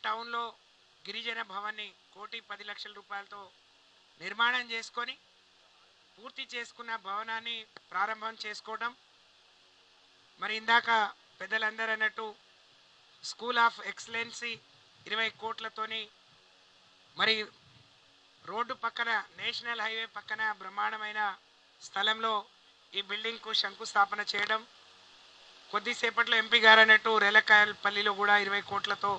టౌన్లో గిరిజన భవన్ని కోటి పది లక్షల రూపాయలతో నిర్మాణం చేసుకొని పూర్తి చేసుకున్న భవనాన్ని ప్రారంభం చేసుకోవడం మరి ఇందాక పెద్దలందరూ అన్నట్టు స్కూల్ ఆఫ్ ఎక్సలెన్సీ ఇరవై కోట్లతోని మరి రోడ్డు పక్కన నేషనల్ హైవే పక్కన బ్రహ్మాండమైన స్థలంలో ఈ బిల్డింగ్కు శంకుస్థాపన చేయడం కొద్దిసేపట్లో ఎంపీ గారు అన్నట్టు రేలకాయలపల్లిలో కూడా ఇరవై కోట్లతో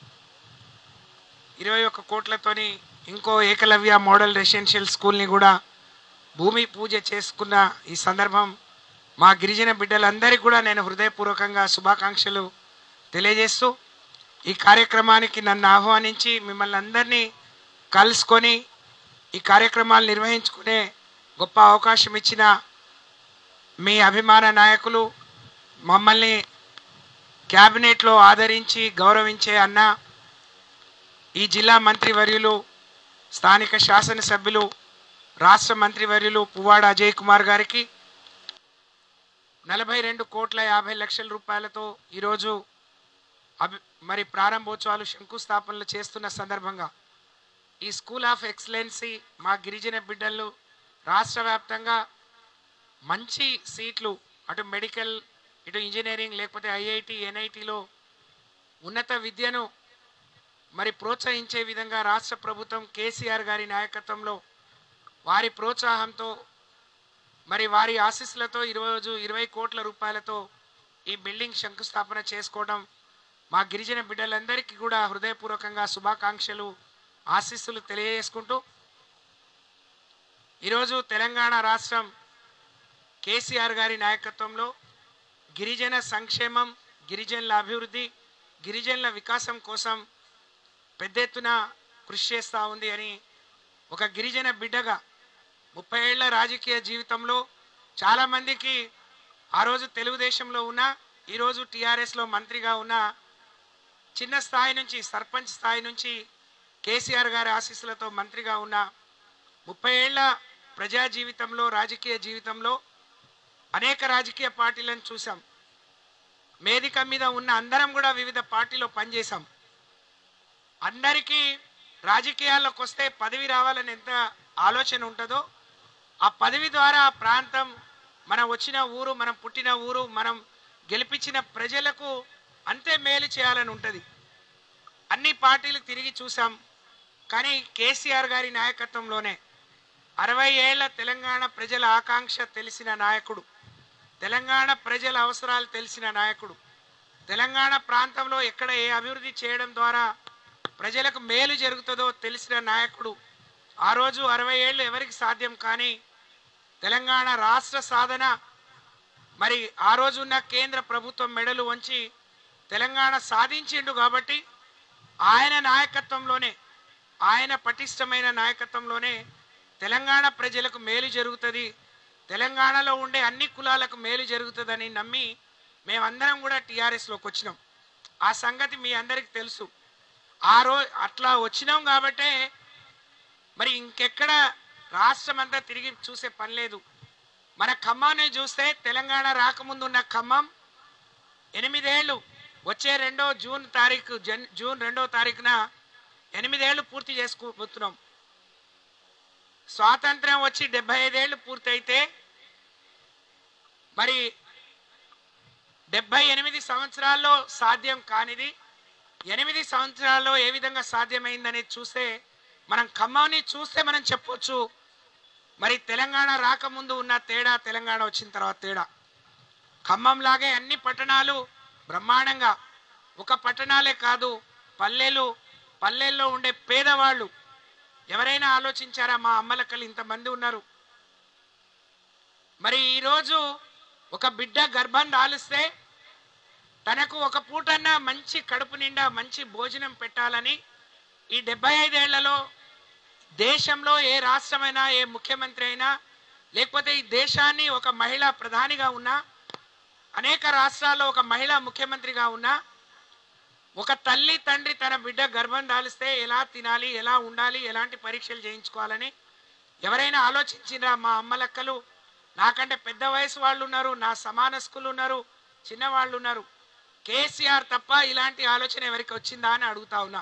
ఇరవై ఒక్క కోట్లతోని ఇంకో ఏకలవ్య మోడల్ రెసిడెన్షియల్ స్కూల్ని కూడా భూమి పూజ చేసుకున్న ఈ సందర్భం మా గిరిజన బిడ్డలందరికీ కూడా నేను హృదయపూర్వకంగా శుభాకాంక్షలు తెలియజేస్తూ ఈ కార్యక్రమానికి నన్ను ఆహ్వానించి మిమ్మల్ని అందరినీ కలుసుకొని ఈ కార్యక్రమాలు నిర్వహించుకునే గొప్ప అవకాశం ఇచ్చిన మీ అభిమాన నాయకులు మమ్మల్ని క్యాబినెట్లో ఆదరించి గౌరవించే అన్న ఈ జిల్లా మంత్రివర్యులు స్థానిక శాసనసభ్యులు రాష్ట్ర మంత్రివర్యులు పువ్వాడ అజయ్ కుమార్ గారికి నలభై రెండు కోట్ల యాభై లక్షల రూపాయలతో ఈరోజు అభి మరి ప్రారంభోత్సవాలు శంకుస్థాపనలు చేస్తున్న సందర్భంగా ఈ స్కూల్ ఆఫ్ ఎక్సలెన్సీ మా గిరిజన బిడ్డలు రాష్ట్ర వ్యాప్తంగా మంచి సీట్లు అటు మెడికల్ ఇటు ఇంజనీరింగ్ లేకపోతే ఐఐటి ఎన్ఐటిలో ఉన్నత విద్యను మరి ప్రోత్సహించే విధంగా రాష్ట్ర ప్రభుత్వం కేసీఆర్ గారి నాయకత్వంలో వారి ప్రోత్సాహంతో మరి వారి ఆశీస్సులతో ఈరోజు ఇరవై కోట్ల రూపాయలతో ఈ బిల్డింగ్ శంకుస్థాపన చేసుకోవడం మా గిరిజన బిడ్డలందరికీ కూడా హృదయపూర్వకంగా శుభాకాంక్షలు ఆశీస్సులు తెలియజేసుకుంటూ ఈరోజు తెలంగాణ రాష్ట్రం కేసీఆర్ గారి నాయకత్వంలో గిరిజన సంక్షేమం గిరిజనుల అభివృద్ధి గిరిజనుల వికాసం కోసం పెద్ద ఎత్తున కృషి చేస్తూ ఉంది అని ఒక గిరిజన బిడ్డగా ముప్పై ఏళ్ల రాజకీయ జీవితంలో చాలామందికి ఆ రోజు తెలుగుదేశంలో ఉన్న ఈరోజు టీఆర్ఎస్లో మంత్రిగా ఉన్న చిన్న స్థాయి నుంచి సర్పంచ్ స్థాయి నుంచి కేసీఆర్ గారి ఆశీస్సులతో మంత్రిగా ఉన్న ముప్పై ఏళ్ల ప్రజా జీవితంలో రాజకీయ జీవితంలో అనేక రాజకీయ పార్టీలను చూసాం వేదిక మీద ఉన్న అందరం కూడా వివిధ పార్టీలో పనిచేసాం అందరికీ రాజకీయాల్లోకి వస్తే పదవి రావాలని ఎంత ఆలోచన ఉంటుందో ఆ పదవి ద్వారా ఆ ప్రాంతం మనం వచ్చిన ఊరు మనం పుట్టిన ఊరు మనం గెలిపించిన ప్రజలకు అంతే మేలు చేయాలని ఉంటుంది అన్ని పార్టీలు తిరిగి చూసాం కానీ కేసీఆర్ గారి నాయకత్వంలోనే అరవై ఏళ్ల తెలంగాణ ప్రజల ఆకాంక్ష తెలిసిన నాయకుడు తెలంగాణ ప్రజల అవసరాలు తెలిసిన నాయకుడు తెలంగాణ ప్రాంతంలో ఎక్కడ ఏ అభివృద్ధి చేయడం ద్వారా ప్రజలకు మేలు జరుగుతుందో తెలిసిన నాయకుడు ఆ రోజు అరవై ఏళ్ళు ఎవరికి సాధ్యం కానీ తెలంగాణ రాష్ట్ర సాధన మరి ఆ రోజు ఉన్న కేంద్ర ప్రభుత్వం మెడలు వంచి తెలంగాణ సాధించిండు కాబట్టి ఆయన నాయకత్వంలోనే ఆయన పటిష్టమైన నాయకత్వంలోనే తెలంగాణ ప్రజలకు మేలు జరుగుతుంది తెలంగాణలో ఉండే అన్ని కులాలకు మేలు జరుగుతుందని నమ్మి మేమందరం కూడా టీఆర్ఎస్లోకి వచ్చినాం ఆ సంగతి మీ అందరికి తెలుసు ఆ రోజు అట్లా వచ్చినాం కాబట్టే మరి ఇంకెక్కడ రాష్ట్రం అంతా తిరిగి చూసే పని లేదు మన ఖమ్మాన్ని చూస్తే తెలంగాణ రాకముందు ఉన్న ఖమ్మం ఎనిమిదేళ్ళు వచ్చే రెండో జూన్ తారీఖు జన్ జూన్ రెండో తారీఖున ఎనిమిదేళ్ళు పూర్తి చేసుకోబోతున్నాం స్వాతంత్రం వచ్చి డెబ్బై ఐదేళ్ళు పూర్తయితే మరి డెబ్బై ఎనిమిది సంవత్సరాల్లో సాధ్యం కానిది ఎనిమిది సంవత్సరాల్లో ఏ విధంగా సాధ్యమైందనేది చూస్తే మనం ఖమ్మాన్ని చూస్తే మనం చెప్పొచ్చు మరి తెలంగాణ రాకముందు ఉన్న తేడా తెలంగాణ వచ్చిన తర్వాత తేడా ఖమ్మం లాగే అన్ని పట్టణాలు బ్రహ్మాండంగా ఒక పట్టణాలే కాదు పల్లెలు పల్లెల్లో ఉండే పేదవాళ్ళు ఎవరైనా ఆలోచించారా మా అమ్మలక్కలు ఇంతమంది ఉన్నారు మరి ఈరోజు ఒక బిడ్డ గర్భం దాలిస్తే తనకు ఒక పూటన్నా మంచి కడుపు నిండా మంచి భోజనం పెట్టాలని ఈ డెబ్బై ఐదేళ్లలో దేశంలో ఏ రాష్ట్రమైనా ఏ ముఖ్యమంత్రి అయినా లేకపోతే ఈ దేశాన్ని ఒక మహిళా ప్రధానిగా ఉన్నా అనేక రాష్ట్రాల్లో ఒక మహిళా ముఖ్యమంత్రిగా ఉన్నా ఒక తల్లి తండ్రి తన బిడ్డ గర్భం దాలిస్తే ఎలా తినాలి ఎలా ఉండాలి ఎలాంటి పరీక్షలు చేయించుకోవాలని ఎవరైనా ఆలోచించినా మా అమ్మలక్కలు నాకంటే పెద్ద వయసు వాళ్ళు ఉన్నారు నా సమాన స్కూల్ ఉన్నారు చిన్నవాళ్ళు ఉన్నారు కేసీఆర్ తప్ప ఇలాంటి ఆలోచన ఎవరికి వచ్చిందా అని అడుగుతా ఉన్నా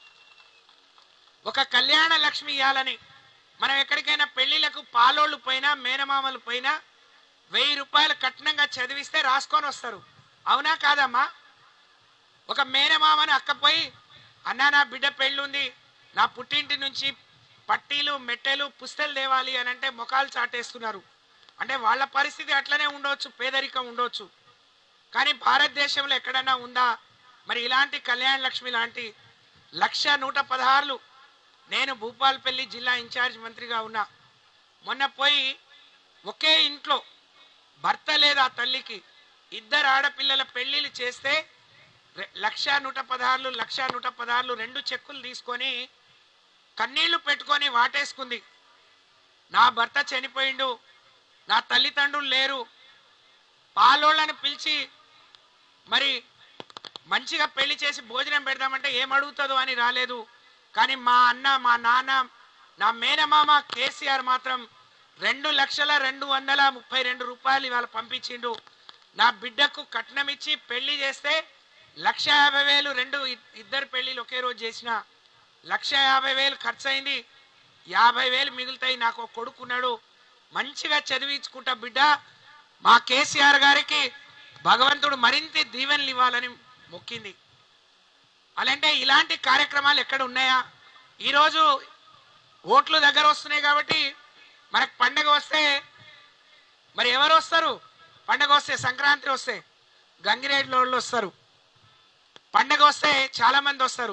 ఒక కళ్యాణ లక్ష్మి ఇవ్వాలని మనం ఎక్కడికైనా పెళ్లిలకు పాలోళ్ళు పోయినా మేనమామలు పోయినా వెయ్యి రూపాయలు కట్నంగా చదివిస్తే రాసుకొని వస్తారు అవునా కాదమ్మా ఒక మేనమామను అక్కపోయి అన్నా నా బిడ్డ పెళ్ళుంది నా పుట్టింటి నుంచి పట్టీలు మెట్టెలు పుస్తలు తేవాలి అని అంటే ముఖాలు చాటేస్తున్నారు అంటే వాళ్ళ పరిస్థితి అట్లనే ఉండవచ్చు పేదరికం ఉండవచ్చు కానీ భారతదేశంలో ఎక్కడన్నా ఉందా మరి ఇలాంటి కళ్యాణ లక్ష్మి లాంటి లక్ష నూట పదహారులు నేను భూపాల్పల్లి జిల్లా ఇన్ఛార్జ్ మంత్రిగా ఉన్నా మొన్న పోయి ఒకే ఇంట్లో భర్త లేదా తల్లికి ఇద్దరు ఆడపిల్లల పెళ్లిళ్ళు చేస్తే రె- లక్ష నూట పదహారులు లక్ష నూట పదహారులు రెండు చెక్కులు తీసుకొని కన్నీళ్లు పెట్టుకొని వాటేసుకుంది నా భర్త చనిపోయిండు నా తల్లిదండ్రులు లేరు పాలోళ్ళని పిలిచి మరి మంచిగా పెళ్లి చేసి భోజనం పెడదామంటే ఏం అడుగుతుందో అని రాలేదు కానీ మా అన్న మా నాన్న నా మేనమామ కేసీఆర్ మాత్రం రెండు లక్షల రెండు వందల ముప్పై రెండు రూపాయలు ఇవాళ పంపించిండు నా బిడ్డకు కట్నం ఇచ్చి పెళ్లి చేస్తే లక్ష యాభై వేలు రెండు ఇ- ఇద్దరు పెళ్లిలు ఒకే రోజు చేసిన లక్ష యాభై వేలు ఖర్చు అయింది యాభై వేలు మిగులుతాయి నాకు ఒక కొడుకున్నాడు మంచిగా చదివించుకుంటా బిడ్డ మా కేసీఆర్ గారికి భగవంతుడు మరింత దీవెనలు ఇవ్వాలని మొక్కింది అలాంటే ఇలాంటి కార్యక్రమాలు ఎక్కడ ఉన్నాయా ఈరోజు ఓట్లు దగ్గర వస్తున్నాయి కాబట్టి మనకు పండగ వస్తే మరి ఎవరు వస్తారు పండగ వస్తే సంక్రాంతి వస్తే గంగిరేడ్ల వాళ్ళు వస్తారు పండగ వస్తే చాలా మంది వస్తారు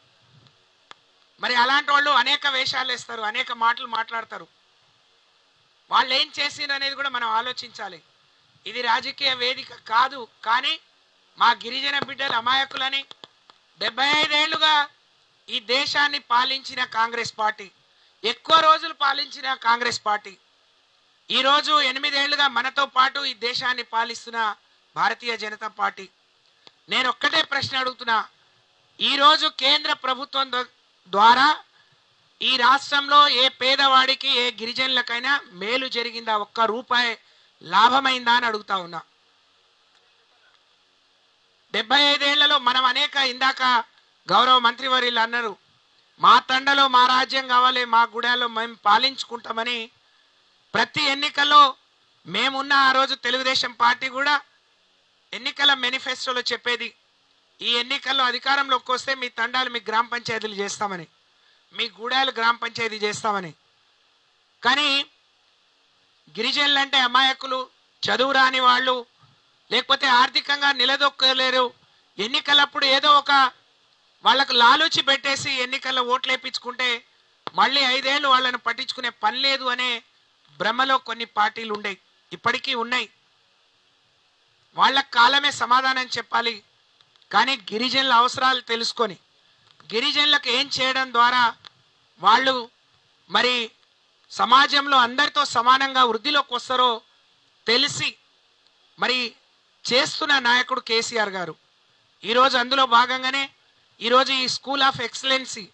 మరి అలాంటి వాళ్ళు అనేక వేషాలు వేస్తారు అనేక మాటలు మాట్లాడతారు వాళ్ళు ఏం చేసిండ్రు అనేది కూడా మనం ఆలోచించాలి ఇది రాజకీయ వేదిక కాదు కానీ మా గిరిజన బిడ్డలు అమాయకులని డెబ్బై ఐదేళ్లుగా ఈ దేశాన్ని పాలించిన కాంగ్రెస్ పార్టీ ఎక్కువ రోజులు పాలించిన కాంగ్రెస్ పార్టీ ఈరోజు ఎనిమిదేళ్లుగా మనతో పాటు ఈ దేశాన్ని పాలిస్తున్న భారతీయ జనతా పార్టీ నేను ఒక్కటే ప్రశ్న అడుగుతున్నా ఈరోజు కేంద్ర ప్రభుత్వం ద- ద్వారా ఈ రాష్ట్రంలో ఏ పేదవాడికి ఏ గిరిజనులకైనా మేలు జరిగిందా ఒక్క రూపాయి లాభమైందా అని అడుగుతా ఉన్నా డెబ్బై ఐదేళ్లలో మనం అనేక ఇందాక గౌరవ మంత్రివర్యులు అన్నారు మా తండలో మా రాజ్యం కావాలి మా గుడాలో మేము పాలించుకుంటామని ప్రతి ఎన్నికల్లో మేమున్న ఆ రోజు తెలుగుదేశం పార్టీ కూడా ఎన్నికల మేనిఫెస్టోలో చెప్పేది ఈ ఎన్నికల్లో అధికారంలోకి వస్తే మీ తండాలు మీ గ్రామ పంచాయతీలు చేస్తామని మీ గూడాలు గ్రామ పంచాయతీ చేస్తామని కానీ గిరిజనులు అంటే అమాయకులు చదువు రాని వాళ్ళు లేకపోతే ఆర్థికంగా నిలదొక్కలేరు ఎన్నికలప్పుడు ఏదో ఒక వాళ్ళకు లాలూచి పెట్టేసి ఎన్నికల్లో ఓట్లు వేయించుకుంటే మళ్ళీ ఐదేళ్లు వాళ్ళని పట్టించుకునే పని లేదు అనే భ్రమలో కొన్ని పార్టీలు ఉండేవి ఇప్పటికీ ఉన్నాయి వాళ్ళ కాలమే సమాధానం చెప్పాలి కానీ గిరిజనుల అవసరాలు తెలుసుకొని గిరిజనులకు ఏం చేయడం ద్వారా వాళ్ళు మరి సమాజంలో అందరితో సమానంగా వృద్ధిలోకి వస్తారో తెలిసి మరి చేస్తున్న నాయకుడు కేసీఆర్ గారు ఈరోజు అందులో భాగంగానే ఈరోజు ఈ స్కూల్ ఆఫ్ ఎక్సలెన్సీ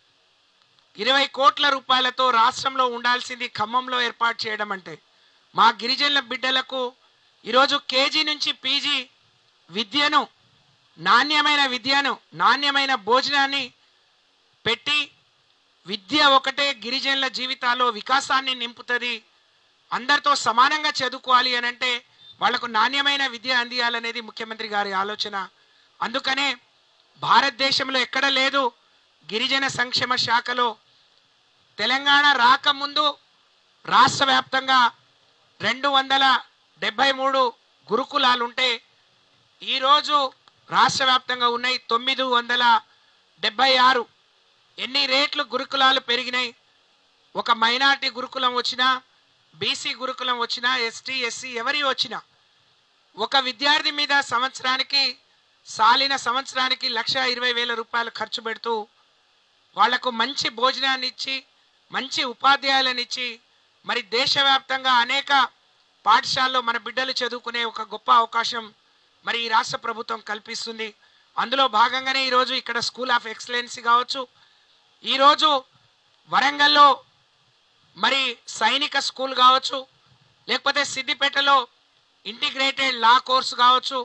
ఇరవై కోట్ల రూపాయలతో రాష్ట్రంలో ఉండాల్సింది ఖమ్మంలో ఏర్పాటు చేయడం అంటే మా గిరిజనుల బిడ్డలకు ఈరోజు కేజీ నుంచి పీజీ విద్యను నాణ్యమైన విద్యను నాణ్యమైన భోజనాన్ని పెట్టి విద్య ఒకటే గిరిజనుల జీవితాల్లో వికాసాన్ని నింపుతుంది అందరితో సమానంగా చదువుకోవాలి అని అంటే వాళ్లకు నాణ్యమైన విద్య అందియాలనేది ముఖ్యమంత్రి గారి ఆలోచన అందుకనే భారతదేశంలో ఎక్కడ లేదు గిరిజన సంక్షేమ శాఖలో తెలంగాణ రాకముందు రాష్ట్ర వ్యాప్తంగా రెండు వందల డెబ్బై మూడు గురుకులాలు ఉంటే ఈరోజు రాష్ట్ర వ్యాప్తంగా ఉన్నాయి తొమ్మిది వందల డెబ్బై ఆరు ఎన్ని రేట్లు గురుకులాలు పెరిగినాయి ఒక మైనార్టీ గురుకులం వచ్చినా బీసీ గురుకులం వచ్చినా ఎస్టీ ఎస్సీ ఎవరి వచ్చినా ఒక విద్యార్థి మీద సంవత్సరానికి సాలిన సంవత్సరానికి లక్ష ఇరవై వేల రూపాయలు ఖర్చు పెడుతూ వాళ్లకు మంచి భోజనాన్ని ఇచ్చి మంచి ఉపాధ్యాయులను ఇచ్చి మరి దేశవ్యాప్తంగా అనేక పాఠశాలలో మన బిడ్డలు చదువుకునే ఒక గొప్ప అవకాశం మరి ఈ రాష్ట్ర ప్రభుత్వం కల్పిస్తుంది అందులో భాగంగానే ఈరోజు ఇక్కడ స్కూల్ ఆఫ్ ఎక్సలెన్సీ కావచ్చు ఈరోజు వరంగల్లో మరి సైనిక స్కూల్ కావచ్చు లేకపోతే సిద్దిపేటలో ఇంటిగ్రేటెడ్ లా కోర్సు కావచ్చు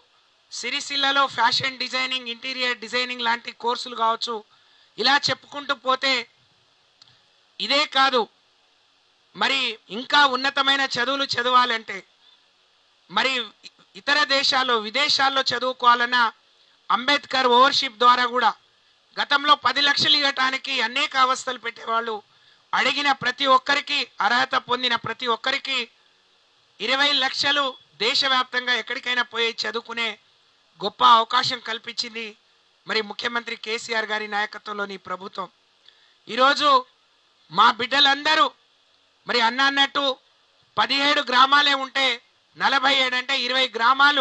సిరిసిల్లలో ఫ్యాషన్ డిజైనింగ్ ఇంటీరియర్ డిజైనింగ్ లాంటి కోర్సులు కావచ్చు ఇలా చెప్పుకుంటూ పోతే ఇదే కాదు మరి ఇంకా ఉన్నతమైన చదువులు చదవాలంటే మరి ఇతర దేశాల్లో విదేశాల్లో చదువుకోవాలన్న అంబేద్కర్ ఓవర్షిప్ ద్వారా కూడా గతంలో పది లక్షలు ఇవ్వటానికి అనేక అవస్థలు పెట్టేవాళ్ళు అడిగిన ప్రతి ఒక్కరికి అర్హత పొందిన ప్రతి ఒక్కరికి ఇరవై లక్షలు దేశవ్యాప్తంగా ఎక్కడికైనా పోయి చదువుకునే గొప్ప అవకాశం కల్పించింది మరి ముఖ్యమంత్రి కేసీఆర్ గారి నాయకత్వంలోని ప్రభుత్వం ఈరోజు మా బిడ్డలందరూ మరి అన్న అన్నట్టు పదిహేడు గ్రామాలే ఉంటే నలభై ఏడు అంటే ఇరవై గ్రామాలు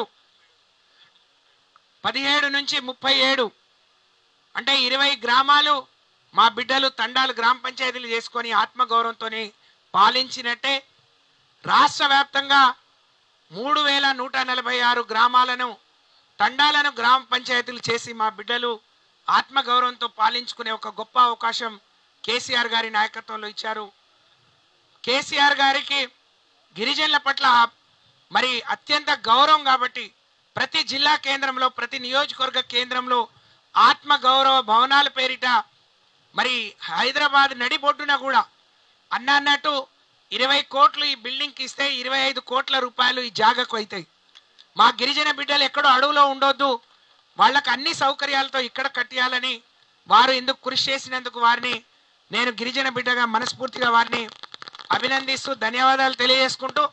పదిహేడు నుంచి ముప్పై ఏడు అంటే ఇరవై గ్రామాలు మా బిడ్డలు తండాలు గ్రామ పంచాయతీలు చేసుకొని ఆత్మగౌరవంతో పాలించినట్టే రాష్ట్ర వ్యాప్తంగా మూడు వేల నూట నలభై ఆరు గ్రామాలను తండాలను గ్రామ పంచాయతీలు చేసి మా బిడ్డలు ఆత్మగౌరవంతో పాలించుకునే ఒక గొప్ప అవకాశం కేసీఆర్ గారి నాయకత్వంలో ఇచ్చారు కేసీఆర్ గారికి గిరిజనుల పట్ల మరి అత్యంత గౌరవం కాబట్టి ప్రతి జిల్లా కేంద్రంలో ప్రతి నియోజకవర్గ కేంద్రంలో ఆత్మ గౌరవ భవనాల పేరిట మరి హైదరాబాద్ నడిబొడ్డున కూడా అన్న అన్నట్టు ఇరవై కోట్లు ఈ బిల్డింగ్కి ఇస్తే ఇరవై ఐదు కోట్ల రూపాయలు ఈ జాగకు అవుతాయి మా గిరిజన బిడ్డలు ఎక్కడో అడవులో ఉండొద్దు వాళ్ళకి అన్ని సౌకర్యాలతో ఇక్కడ కట్టియాలని వారు ఎందుకు కృషి చేసినందుకు వారిని నేను గిరిజన బిడ్డగా మనస్ఫూర్తిగా వారిని అభినందిస్తూ ధన్యవాదాలు తెలియజేసుకుంటూ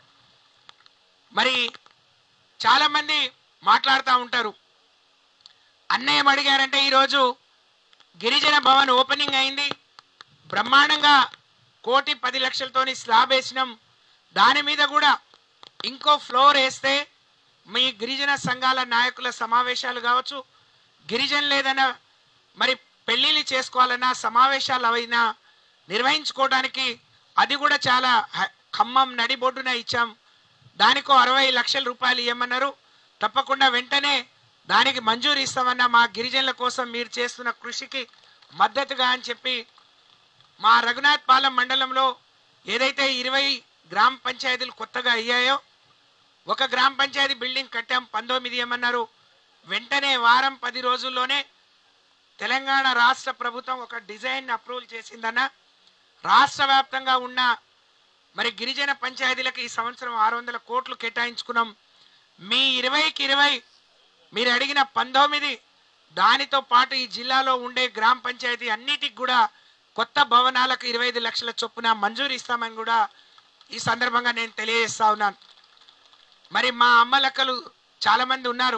మరి చాలా మంది మాట్లాడుతూ ఉంటారు అన్నయ్య అడిగారంటే ఈరోజు గిరిజన భవన్ ఓపెనింగ్ అయింది బ్రహ్మాండంగా కోటి పది లక్షలతోని స్లాబ్ వేసినాం దాని మీద కూడా ఇంకో ఫ్లోర్ వేస్తే మీ గిరిజన సంఘాల నాయకుల సమావేశాలు కావచ్చు గిరిజనులు ఏదైనా మరి పెళ్ళిళ్ళు చేసుకోవాలన్నా సమావేశాలు అయినా నిర్వహించుకోవడానికి అది కూడా చాలా హ- ఖమ్మం నడిబొడ్డున ఇచ్చాం దానికో అరవై లక్షల రూపాయలు ఇవ్వమన్నారు తప్పకుండా వెంటనే దానికి మంజూరు ఇస్తామన్న మా గిరిజనుల కోసం మీరు చేస్తున్న కృషికి మద్దతుగా అని చెప్పి మా రఘునాథ్ పాలెం మండలంలో ఏదైతే ఇరవై గ్రామ పంచాయతీలు కొత్తగా అయ్యాయో ఒక గ్రామ పంచాయతీ బిల్డింగ్ కట్టాం పంతొమ్మిది ఏమన్నారు వెంటనే వారం పది రోజుల్లోనే తెలంగాణ రాష్ట్ర ప్రభుత్వం ఒక డిజైన్ అప్రూవల్ చేసిందన్న రాష్ట్ర వ్యాప్తంగా ఉన్న మరి గిరిజన పంచాయతీలకు ఈ సంవత్సరం ఆరు వందల కోట్లు కేటాయించుకున్నాం మీ ఇరవైకి ఇరవై మీరు అడిగిన పంతొమ్మిది దానితో పాటు ఈ జిల్లాలో ఉండే గ్రామ పంచాయతీ అన్నిటికి కూడా కొత్త భవనాలకు ఇరవై ఐదు లక్షల చొప్పున మంజూరు ఇస్తామని కూడా ఈ సందర్భంగా నేను తెలియజేస్తా ఉన్నాను మరి మా అమ్మలక్కలు చాలా మంది ఉన్నారు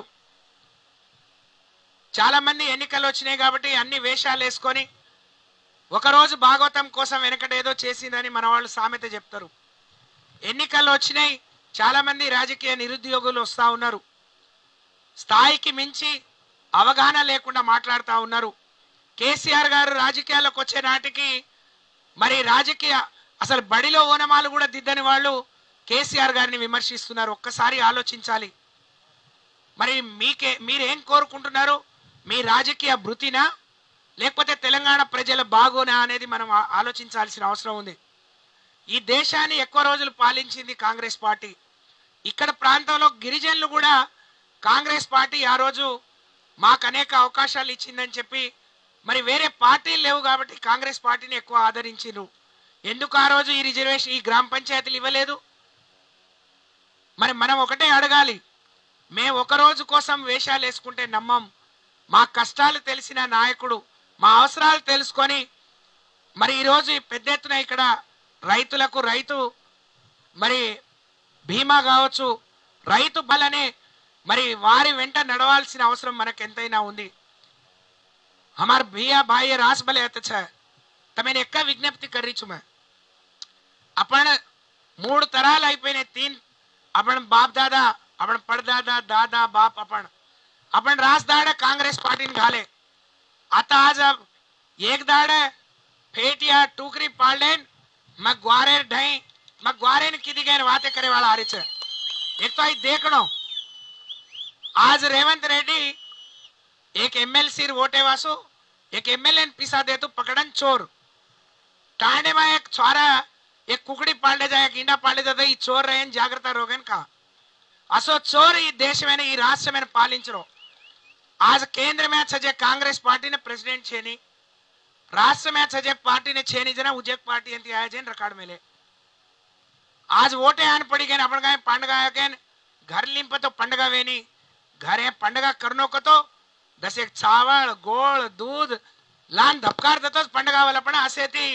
చాలా మంది ఎన్నికలు వచ్చినాయి కాబట్టి అన్ని వేషాలు వేసుకొని ఒకరోజు భాగవతం కోసం వెనకట ఏదో చేసిందని మన వాళ్ళు సామెత చెప్తారు ఎన్నికలు వచ్చినాయి చాలా మంది రాజకీయ నిరుద్యోగులు వస్తూ ఉన్నారు స్థాయికి మించి అవగాహన లేకుండా మాట్లాడుతూ ఉన్నారు కేసీఆర్ గారు రాజకీయాల్లోకి వచ్చే నాటికి మరి రాజకీయ అసలు బడిలో ఓనమాలు కూడా దిద్దని వాళ్ళు కేసీఆర్ గారిని విమర్శిస్తున్నారు ఒక్కసారి ఆలోచించాలి మరి మీకే మీరేం కోరుకుంటున్నారు మీ రాజకీయ భృతినా లేకపోతే తెలంగాణ ప్రజల బాగోనా అనేది మనం ఆ- ఆలోచించాల్సిన అవసరం ఉంది ఈ దేశాన్ని ఎక్కువ రోజులు పాలించింది కాంగ్రెస్ పార్టీ ఇక్కడ ప్రాంతంలో గిరిజనులు కూడా కాంగ్రెస్ పార్టీ ఆ రోజు మాకు అనేక అవకాశాలు ఇచ్చిందని చెప్పి మరి వేరే పార్టీలు లేవు కాబట్టి కాంగ్రెస్ పార్టీని ఎక్కువ ఆదరించారు ఎందుకు ఆ రోజు ఈ రిజర్వేషన్ ఈ గ్రామ పంచాయతీలు ఇవ్వలేదు మరి మనం ఒకటే అడగాలి మేము ఒక రోజు కోసం వేషాలు వేసుకుంటే నమ్మం మా కష్టాలు తెలిసిన నాయకుడు మా అవసరాలు తెలుసుకొని మరి ఈరోజు ఈ పెద్ద ఎత్తున ఇక్కడ రైతులకు రైతు మరి బీమా కావచ్చు రైతు బలనే మరి వారి వెంట నడవాల్సిన అవసరం మనకు ఎంతైనా ఉంది हमार भैया भाई रास भले अच्छा है तो मैंने एक विज्ञप्ति कर रही छू मैं आपण మూడు తరాలు అయిపోయినాయి తీన్ आपण बाप दादा आपण पडदादा दादा बाप आपण आपण रास दाड काँग्रेस पार्टीने घाले आता आज अब एक दाड फेटिया टुकरी पाळलेन मग ग्वारे ढई मग ग्वारे ने किती गैर वाते करे वाला हारी छे एक तो आई देखणो आज रेवंत रेड्डी एक एमएलसी वोटे वासो एक एमएलए पिसा दे तो पकड़न चोर टाणे में एक छोरा एक कुकड़ी पालने जाए एक इंडा पालने जाता ये चोर रहे जागृता रोगन का असो चोर ఈ దేశమైన ఈ రాష్ట్రమైన పాలించరు आज केंद्र में सजे कांग्रेस पार्टी ने प्रेसिडेंट छेनी राष्ट्र में सजे पार्टी ने छेनी जना उजक पार्टी अंति आया जन रिकॉर्ड मिले आज वोटे आन पड़ी गए अपन गए पंडग गए घर लिंप तो पंडग वेनी घरे पंडग करनो को तो दस एक चावल गोळ दूध लहान धपकार देतोच पंडगावाला पण असे ती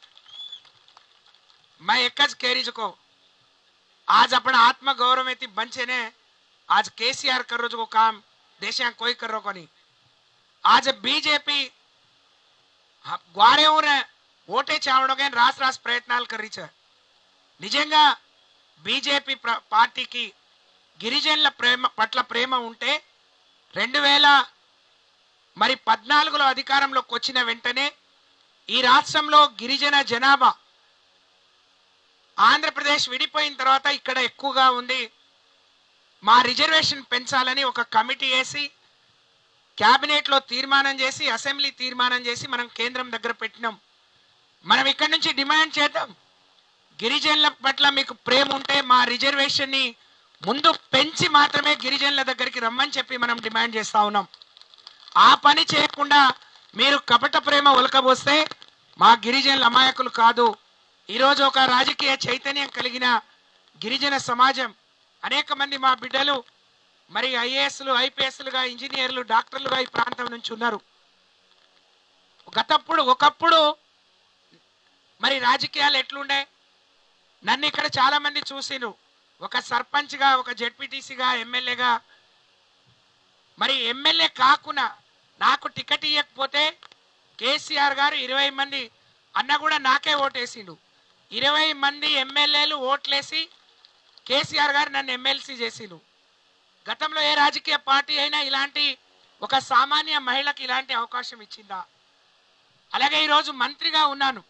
मैं एकच केरीज को आज आपण आत्मगौरव ती बंचे ने आज केसीआर कर रो जो काम देशात कोई कर रो कोनी आज बीजेपी గ్వారే ఊరే ఓటే చావడం రాస్ రాస్ ప్రయత్నాలు కర్రీచ నిజంగా బీజేపీ ప్ర- పార్టీకి గిరిజనుల ప్రేమ పట్ల ప్రేమ ఉంటే రెండు వేల మరి పద్నాలుగులో అధికారంలోకి వచ్చిన వెంటనే ఈ రాష్ట్రంలో గిరిజన జనాభా ఆంధ్రప్రదేశ్ విడిపోయిన తర్వాత ఇక్కడ ఎక్కువగా ఉంది మా రిజర్వేషన్ పెంచాలని ఒక కమిటీ వేసి క్యాబినెట్లో తీర్మానం చేసి అసెంబ్లీ తీర్మానం చేసి మనం కేంద్రం దగ్గర పెట్టినాం మనం ఇక్కడి నుంచి డిమాండ్ చేద్దాం గిరిజనుల పట్ల మీకు ప్రేమ ఉంటే మా రిజర్వేషన్ని ముందు పెంచి మాత్రమే గిరిజనుల దగ్గరికి రమ్మని చెప్పి మనం డిమాండ్ చేస్తా ఉన్నాం ఆ పని చేయకుండా మీరు కపట ప్రేమ ఒలకబోస్తే మా గిరిజనుల అమాయకులు కాదు ఈరోజు ఒక రాజకీయ చైతన్యం కలిగిన గిరిజన సమాజం అనేక మంది మా బిడ్డలు మరి ఐఏఎస్లు ఐపీఎస్లుగా ఇంజనీర్లు డాక్టర్లుగా ఈ ప్రాంతం నుంచి ఉన్నారు గతప్పుడు ఒకప్పుడు మరి రాజకీయాలు ఎట్లుండే నన్ను ఇక్కడ చాలా మంది చూసిను ఒక సర్పంచ్గా ఒక జెడ్పీటీసీగా ఎమ్మెల్యేగా మరి ఎమ్మెల్యే కాకుండా నాకు టికెట్ ఇవ్వకపోతే కేసీఆర్ గారు ఇరవై మంది అన్న కూడా నాకే ఓటేసిండు ఇరవై మంది ఎమ్మెల్యేలు ఓట్లేసి కేసీఆర్ గారు నన్ను ఎమ్మెల్సీ చేసిండు గతంలో ఏ రాజకీయ పార్టీ అయినా ఇలాంటి ఒక సామాన్య మహిళకి ఇలాంటి అవకాశం ఇచ్చిందా అలాగే ఈరోజు మంత్రిగా ఉన్నాను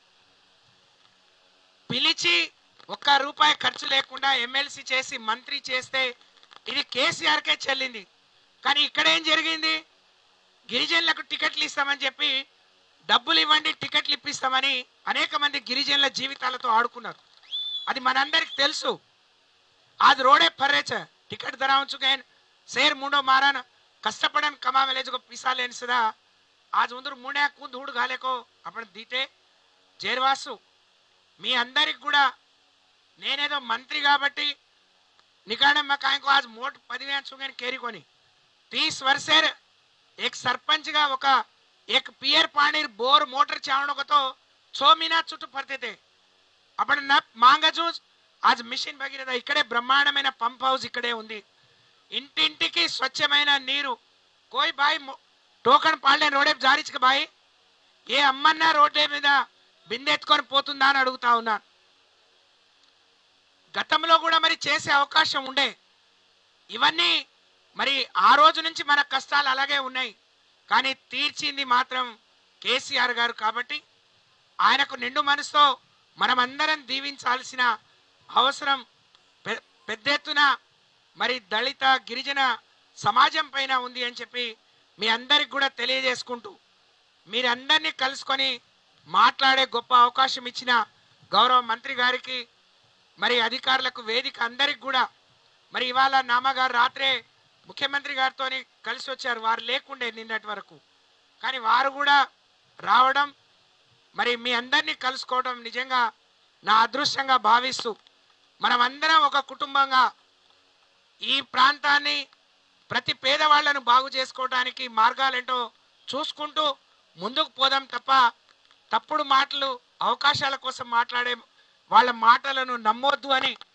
పిలిచి ఒక్క రూపాయి ఖర్చు లేకుండా ఎమ్మెల్సీ చేసి మంత్రి చేస్తే ఇది కేసీఆర్కే చెల్లింది కానీ ఇక్కడ ఏం జరిగింది గిరిజనులకు టికెట్లు ఇస్తామని చెప్పి డబ్బులు ఇవ్వండి టికెట్లు ఇప్పిస్తామని అనేక మంది గిరిజనుల జీవితాలతో ఆడుకున్నారు అది మనందరికి తెలుసు आज रोडे फर्रे छ टिकट धराऊं चुके हैं शेर मुंडो मारन कष्टपडन कमावेले जो पिसा लेन सुद्धा आज ఉందరు ముణ్యా కుంద్ హుడ్ గాలేకో అప్పుడు దీటే జేర్వాసు మీ అందరికి కూడా నేనేదో మంత్రి కాబట్టి నికాడే మా కాయకు आज మోట్ పదివేలు చుంగని కేరికొని तीस वर्षेर एक सरपंच గా ఒక एक पियर पानी बोर मोटर चावणो को तो छो महीना చుట్టూ పడితే थे అప్పుడు నా మాంగజు ఆజ్ మిషన్ భగీరథ ఇక్కడే బ్రహ్మాండమైన పంప్ హౌస్ ఇక్కడే ఉంది ఇంటింటికి స్వచ్ఛమైన నీరు కోయి బాయ్ మొ- టోకన్ పాడలే రోడే జారించక బాయ్ ఏ అమ్మన్నా రోడ్డే మీద బిందెత్తుకొని పోతుందా అని అడుగుతా ఉన్నా గతంలో కూడా మరి చేసే అవకాశం ఉండే ఇవన్నీ మరి ఆ రోజు నుంచి మన కష్టాలు అలాగే ఉన్నాయి కానీ తీర్చింది మాత్రం కేసీఆర్ గారు కాబట్టి ఆయనకు నిండు మనసుతో మనమందరం దీవించాల్సిన అవసరం పె- పెద్ద ఎత్తున మరి దళిత గిరిజన సమాజం పైన ఉంది అని చెప్పి మీ అందరికి కూడా తెలియజేసుకుంటూ మీరందరినీ కలుసుకొని మాట్లాడే గొప్ప అవకాశం ఇచ్చిన గౌరవ మంత్రి గారికి మరి అధికారులకు వేదిక అందరికి కూడా మరి ఇవాళ నామగారు రాత్రే ముఖ్యమంత్రి గారితో కలిసి వచ్చారు వారు లేకుండే నిన్నటి వరకు కానీ వారు కూడా రావడం మరి మీ అందరినీ కలుసుకోవడం నిజంగా నా అదృష్టంగా భావిస్తూ మనమందరం ఒక కుటుంబంగా ఈ ప్రాంతాన్ని ప్రతి పేదవాళ్లను బాగు చేసుకోవడానికి మార్గాలేంటో చూసుకుంటూ ముందుకు పోదాం తప్ప తప్పుడు మాటలు అవకాశాల కోసం మాట్లాడే వాళ్ళ మాటలను నమ్మొద్దు అని